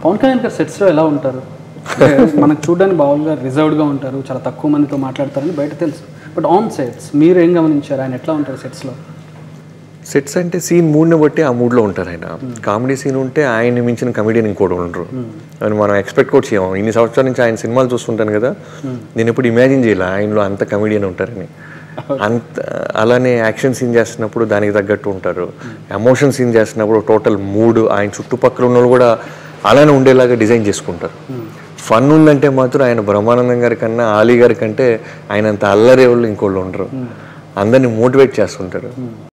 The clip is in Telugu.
పవన్ కళ్యాణ్ గారు సెట్స్లో ఎలా ఉంటారు అంటే మనకు చూడడానికి బాగుగా రిజర్వ్డ్గా ఉంటారు చాలా తక్కువ మందితో మాట్లాడతారని బయట తెలుసు బట్ ఆన్ సెట్స్ మీరు ఏం గమనించారు ఆయన ఎట్లా ఉంటారు సెట్స్లో సెట్స్ అంటే సీన్ మూడ్ని బట్టి ఆ మూడ్లో ఉంటారు ఆయన కామెడీ సీన్ ఉంటే ఆయన్ని మించిన కమెడియన్ ఇంకోటి ఉండరు అని మనం ఎక్స్పెక్ట్ కూడా చేయము ఇన్ని సంవత్సరాల నుంచి ఆయన సినిమాలు చూస్తుంటాను కదా నేను ఎప్పుడు ఇమాజిన్ చేయలే ఆయనలో అంత కమెడియన్ ఉంటారని అంత అలానే యాక్షన్ సీన్ చేస్తున్నప్పుడు దానికి తగ్గట్టు ఉంటారు ఎమోషన్ సీన్ చేస్తున్నప్పుడు టోటల్ మూడ్ ఆయన చుట్టుపక్కల ఉన్న వాళ్ళు కూడా అలానే ఉండేలాగా డిజైన్ చేసుకుంటారు ఫన్ ఉందంటే మాత్రం ఆయన బ్రహ్మానందం గారి కన్నా ఆలీ గారి కంటే ఆయన అంత అల్లరే వాళ్ళు ఇంకోళ్ళు ఉండరు అందరిని మోటివేట్ చేస్తుంటారు